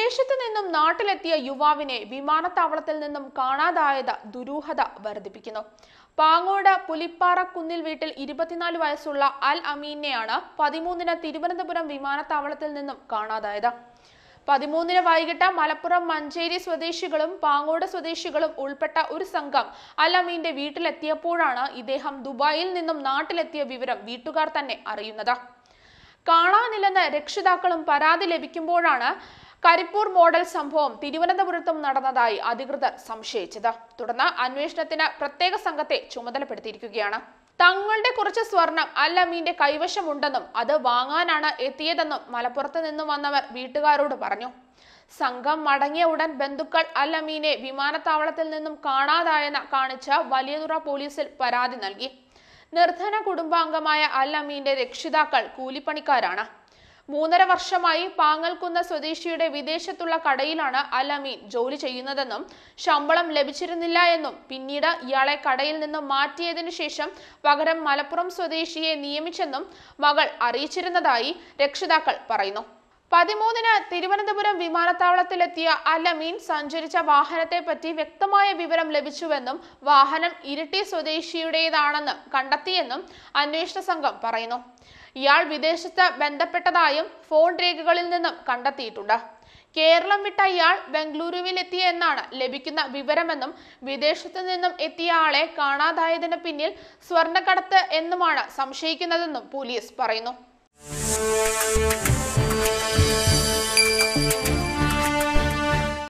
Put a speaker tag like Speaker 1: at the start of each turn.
Speaker 1: വിദേശത്ത് നിന്നും നാട്ടിലെത്തിയ യുവാവിനെ വിമാനത്താവളത്തിൽ നിന്നും കാണാതായത് ദുരൂഹത വർദ്ധിപ്പിക്കുന്നു പാങ്ങോട് പുലിപ്പാറ കുന്നിൽ വീട്ടിൽ ഇരുപത്തിനാല് വയസ്സുള്ള അൽ അമീനെയാണ് പതിമൂന്നിന് തിരുവനന്തപുരം വിമാനത്താവളത്തിൽ നിന്നും കാണാതായത് പതിമൂന്നിന് വൈകിട്ട് മലപ്പുറം മഞ്ചേരി സ്വദേശികളും പാങ്ങോട് സ്വദേശികളും ഉൾപ്പെട്ട ഒരു സംഘം അൽ അമീന്റെ വീട്ടിലെത്തിയപ്പോഴാണ് ഇദ്ദേഹം ദുബായിൽ നിന്നും നാട്ടിലെത്തിയ വിവരം വീട്ടുകാർ തന്നെ അറിയുന്നത് കാണാനില്ലെന്ന് രക്ഷിതാക്കളും പരാതി ലഭിക്കുമ്പോഴാണ് കരിപ്പൂർ മോഡൽ സംഭവം തിരുവനന്തപുരത്തും നടന്നതായി അധികൃതർ സംശയിച്ചത് തുടർന്ന് അന്വേഷണത്തിന് പ്രത്യേക സംഘത്തെ ചുമതലപ്പെടുത്തിയിരിക്കുകയാണ് തങ്ങളുടെ കുറച്ച് സ്വർണം അൽ അമീന്റെ കൈവശമുണ്ടെന്നും അത് വാങ്ങാനാണ് എത്തിയതെന്നും മലപ്പുറത്ത് നിന്നും വന്നവർ വീട്ടുകാരോട് പറഞ്ഞു സംഘം മടങ്ങിയ ഉടൻ ബന്ധുക്കൾ അൽ അമീനെ വിമാനത്താവളത്തിൽ നിന്നും കാണാതായെന്ന് കാണിച്ച് വലിയതുറ പോലീസിൽ പരാതി നൽകി നിർധന കുടുംബാംഗമായ അൽ അമീന്റെ രക്ഷിതാക്കൾ കൂലിപ്പണിക്കാരാണ് മൂന്നര വർഷമായി പാങ്ങൽകുന്ന സ്വദേശിയുടെ വിദേശത്തുള്ള കടയിലാണ് അൽ അമീൻ ജോലി ചെയ്യുന്നതെന്നും ശമ്പളം ലഭിച്ചിരുന്നില്ല എന്നും പിന്നീട് ഇയാളെ കടയിൽ നിന്ന് മാറ്റിയതിനു ശേഷം പകരം മലപ്പുറം സ്വദേശിയെ നിയമിച്ചെന്നും മകൾ അറിയിച്ചിരുന്നതായി രക്ഷിതാക്കൾ പറയുന്നു പതിമൂന്നിന് തിരുവനന്തപുരം വിമാനത്താവളത്തിലെത്തിയ അൽ അമീൻ സഞ്ചരിച്ച വാഹനത്തെ പറ്റി വ്യക്തമായ വിവരം ലഭിച്ചുവെന്നും വാഹനം ഇരിട്ടി സ്വദേശിയുടേതാണെന്ന് കണ്ടെത്തിയെന്നും അന്വേഷണ സംഘം പറയുന്നു ഇയാൾ വിദേശത്ത് ബന്ധപ്പെട്ടതായും ഫോൺ രേഖകളിൽ നിന്നും കണ്ടെത്തിയിട്ടുണ്ട് കേരളം വിട്ട ഇയാൾ ബംഗളൂരുവിൽ എന്നാണ് ലഭിക്കുന്ന വിവരമെന്നും വിദേശത്ത് നിന്നും എത്തിയ ആളെ കാണാതായതിന് പിന്നിൽ സ്വർണ്ണക്കടത്ത് എന്നുമാണ് സംശയിക്കുന്നതെന്നും പോലീസ് പറയുന്നു